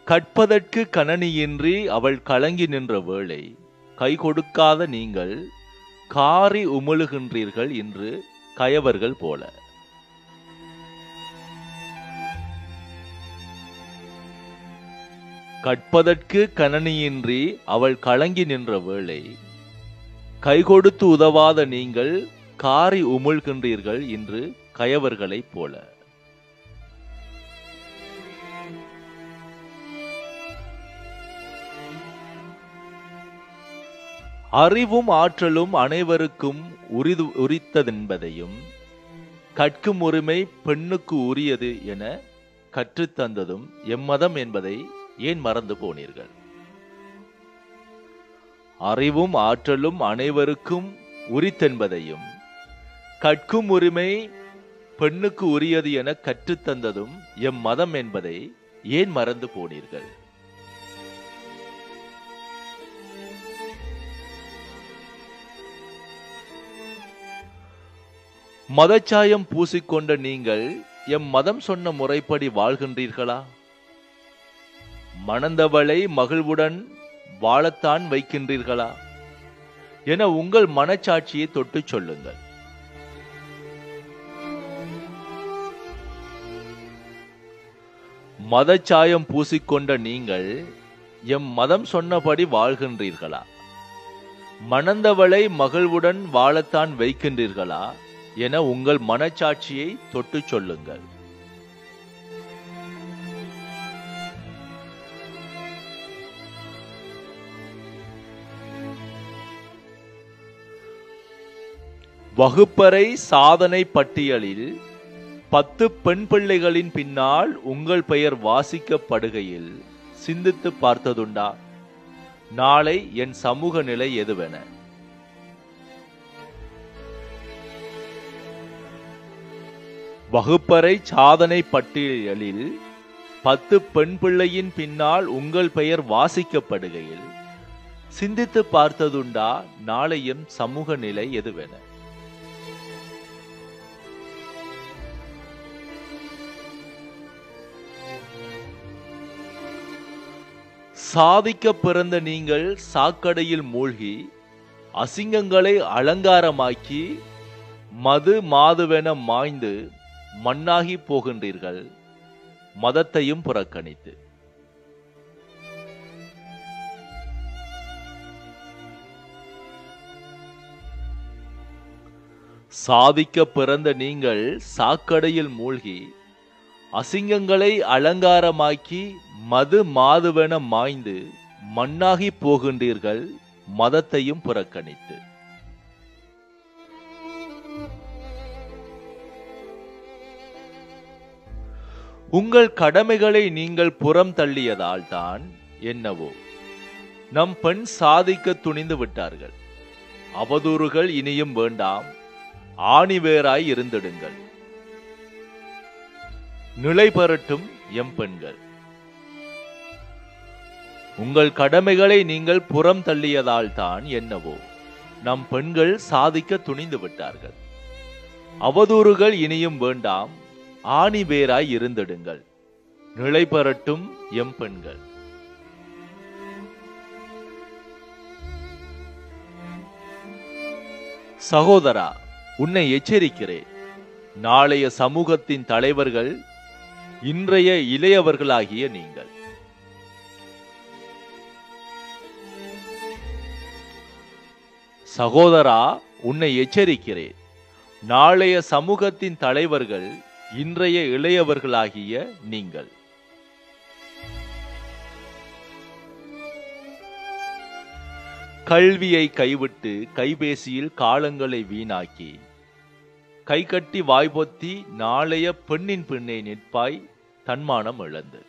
கற்பதற்கு கணனியின்றி அவள் கலங்கி நின்ற வேளை கை கொடுக்காத நீங்கள் காரி உமிழுகின்றீர்கள் என்று கயவர்கள் போல கற்பதற்கு கணனியின்றி அவள் கலங்கி நின்ற வேளை கை கொடுத்து உதவாத நீங்கள் காரி உமிழ்கின்றீர்கள் என்று கயவர்களைப் போல அறிவும் ஆற்றலும் அனைவருக்கும் உரிது உரித்ததென்பதையும் கற்கும் உரிமை பெண்ணுக்கு உரியது என கற்றுத்தந்ததும் எம்மதம் என்பதை ஏன் மறந்து போனீர்கள் அறிவும் ஆற்றலும் அனைவருக்கும் உரித்தென்பதையும் கற்கும் உரிமை பெண்ணுக்கு உரியது என கற்றுத்தந்ததும் எம் மதம் என்பதை ஏன் மறந்து போனீர்கள் மதச்சாயம் பூசிக்கொண்ட நீங்கள் எம் மதம் சொன்ன முறைப்படி வாழ்கின்றீர்களா மணந்தவளை மகிழ்வுடன் வாழத்தான் வைக்கின்றீர்களா என உங்கள் மனச்சாட்சியை தொட்டுச் சொல்லுங்கள் மதச்சாயம் பூசிக்கொண்ட நீங்கள் எம் மதம் சொன்னபடி வாழ்கின்றீர்களா மணந்தவளை மகிழ்வுடன் வாழத்தான் வைக்கின்றீர்களா என உங்கள் மனச்சாட்சியை தொட்டுச் சொல்லுங்கள் வகுப்பறை சாதனை பட்டியலில் பத்து பெண் பிள்ளைகளின் பின்னால் உங்கள் பெயர் வாசிக்கப்படுகையில் சிந்தித்து பார்த்ததுண்டா நாளை என் சமூக நிலை எதுவென வகுப்பறை சாதனை பட்டியலில் பத்து பெண் பிள்ளையின் பின்னால் உங்கள் பெயர் வாசிக்கப்படுகையில் சிந்தித்து பார்த்ததுண்டா நாளை என் சமூக நிலை எதுவென சாதிக்க பிறந்த நீங்கள் சாக்கடையில் மூழ்கி அசிங்கங்களை அலங்காரமாக்கி மது மாதுவென மாய்ந்து மண்ணாகி போகின்றீர்கள் மதத்தையும் புறக்கணித்து சாதிக்க பிறந்த நீங்கள் சாக்கடையில் மூழ்கி அசிங்கங்களை அலங்காரமாக்கி மது மாதுவென மாய்ந்து மண்ணாகி போகின்றீர்கள் மதத்தையும் புறக்கணித்து உங்கள் கடமைகளை நீங்கள் புறம் தள்ளியதால் தான் என்னவோ நம் பெண் சாதிக்க துணிந்து விட்டார்கள் அவதூறுகள் இனியும் வேண்டாம் ஆணிவேராய் இருந்திடுங்கள் நிலை பெறட்டும் எம் பெண்கள் உங்கள் கடமைகளை நீங்கள் புறம் தள்ளியதால் தான் என்னவோ நம் பெண்கள் சாதிக்க துணிந்து விட்டார்கள் அவதூறுகள் இனியும் வேண்டாம் ஆணி வேராய் இருந்திடுங்கள் நிலை பெறட்டும் எம் பெண்கள் சகோதரா உன்னை எச்சரிக்கிறேன் நாளைய சமூகத்தின் தலைவர்கள் இன்றைய இளையவர்களாகிய நீங்கள் சகோதரா உன்னை எச்சரிக்கிறேன் நாளைய சமூகத்தின் தலைவர்கள் இன்றைய இளையவர்களாகிய நீங்கள் கல்வியை கைவிட்டு கைபேசியில் காலங்களை வீணாக்கி கை கட்டி வாய்பொத்தி நாளைய பெண்ணின் பின்னே நிற்பாய் தன்மானம் இழந்து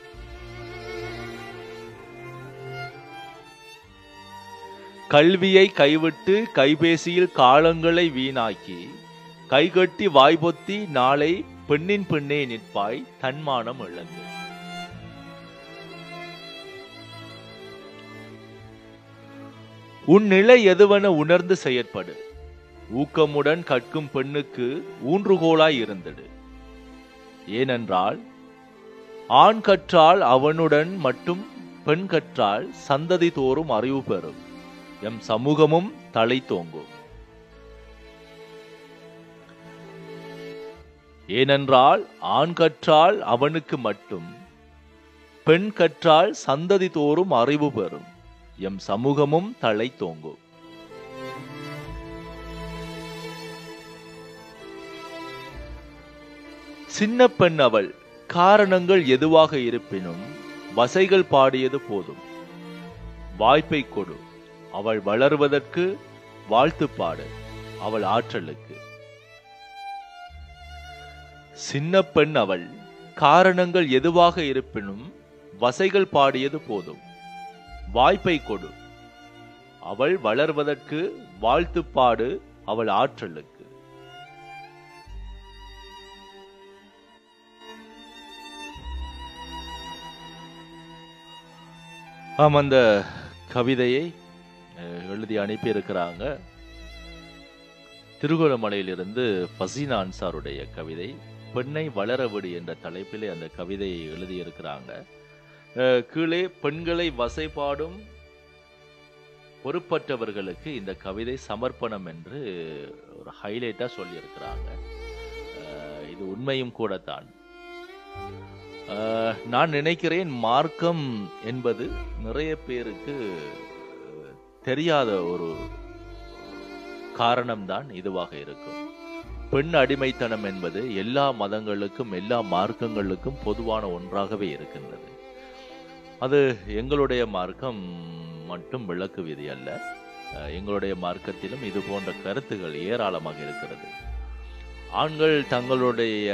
கல்வியை கைவிட்டு கைபேசியில் காலங்களை வீணாக்கி கைகட்டி வாய்பொத்தி நாளை பெண்ணின் பின்னே நிற்பாய் தன்மானம் இழந்து உன் நிலை எதுவென உணர்ந்து செயற்படு ஊக்கமுடன் கற்கும் பெண்ணுக்கு ஊன்றுகோலாய் இருந்திடு ஏனென்றால் ஆண் கற்றால் அவனுடன் மட்டும் பெண் கற்றால் சந்ததி தோறும் அறிவு பெறும் எம் சமூகமும் தலை தோங்கும் ஏனென்றால் ஆண் கற்றால் அவனுக்கு மட்டும் பெண் கற்றால் சந்ததி தோறும் அறிவு பெறும் எம் சமூகமும் தலை தோங்கும் சின்ன பெண் அவள் காரணங்கள் எதுவாக இருப்பினும் வசைகள் பாடியது போதும் வாய்ப்பை கொடு அவள் வளர்வதற்கு வாழ்த்து பாடு அவள் ஆற்றலுக்கு சின்ன பெண் அவள் காரணங்கள் எதுவாக இருப்பினும் வசைகள் பாடியது போதும் வாய்ப்பை கொடு அவள் வளர்வதற்கு வாழ்த்து பாடு அவள் ஆற்றலுக்கு ஆம் அந்த கவிதையை அஹ், எழுதி அனுப்பி இருக்கிறாங்க திருகோணமலையிலிருந்து ஃபசீனா அன்சாருடைய கவிதை பெண்ணை வளரவிடு என்ற தலைப்பிலே அந்த கவிதையை எழுதியிருக்கிறாங்க அஹ், கீழே பெண்களை வசைபாடும் பொறுப்பற்றவர்களுக்கு இந்த கவிதை சமர்ப்பணம் என்று ஒரு ஹைலைட்டா சொல்லியிருக்கிறாங்க அஹ், இது உண்மையும் கூடத்தான் அஹ், நான் நினைக்கிறேன் மார்க்கம் என்பது நிறைய பேருக்கு அஹ், தெரியாத ஒரு காரணம்தான் இதுவாக இருக்கும் பெண் அடிமைத்தனம் என்பது எல்லா மதங்களுக்கும் எல்லா மார்க்கங்களுக்கும் பொதுவான ஒன்றாகவே இருக்கின்றது அது எங்களுடைய மார்க்கம் மட்டும் விளக்கு விதி அல்ல அஹ், எங்களுடைய மார்க்கத்திலும் இது போன்ற கருத்துகள் ஏராளமாக இருக்கிறது ஆண்கள் தங்களுடைய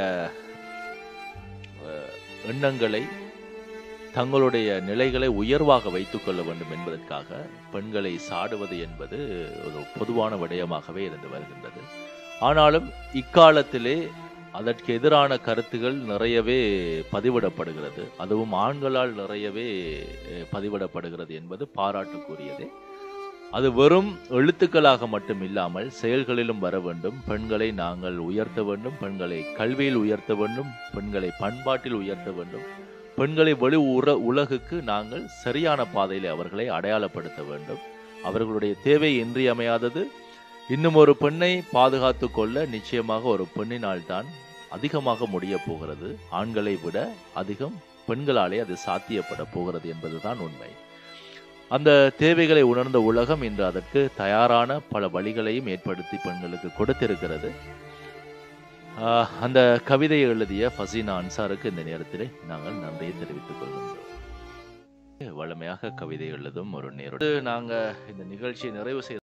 அஹ், எண்ணங்களை தங்களுடைய நிலைகளை உயர்வாக வைத்துக் கொள்ள வேண்டும் என்பதற்காக பெண்களை சாடுவது என்பது ஒரு பொதுவான விடயமாகவே இருந்து வருகின்றது ஆனாலும் இக்காலத்திலே அதற்கு எதிரான கருத்துகள் நிறையவே பதிவிடப்படுகிறது அதுவும் ஆண்களால் நிறையவே அஹ், பதிவிடப்படுகிறது என்பது பாராட்டுக்குரியதே அது வெறும் எழுத்துக்களாக மட்டும் இல்லாமல் செயல்களிலும் வர வேண்டும் பெண்களை நாங்கள் உயர்த்த வேண்டும் பெண்களை கல்வியில் உயர்த்த வேண்டும் பெண்களை பண்பாட்டில் உயர்த்த வேண்டும் பெண்களை வெளி உற உலகுக்கு நாங்கள் சரியான பாதையில் அவர்களை அடையாளப்படுத்த வேண்டும் அவர்களுடைய தேவை இன்றியமையாதது இன்னும் ஒரு பெண்ணை பாதுகாத்து கொள்ள நிச்சயமாக ஒரு பெண்ணினால் தான் அதிகமாக முடிய போகிறது ஆண்களை விட அதிகம் பெண்களாலே அது சாத்தியப்பட போகிறது என்பதுதான் உண்மை அந்த தேவைகளை உணர்ந்த உலகம் இன்று அதற்கு தயாரான பல வழிகளையும் ஏற்படுத்தி பெண்களுக்கு கொடுத்திருக்கிறது ஆஹ், அந்த கவிதையை எழுதிய ஃபசீனா அன்சாருக்கு இந்த நேரத்திலே நாங்கள் நன்றியை தெரிவித்துக் கொள்கின்றோம் வளமையாக கவிதை எழுதும் ஒரு நேரம் நாங்க இந்த நிகழ்ச்சியை நிறைவு செய்ய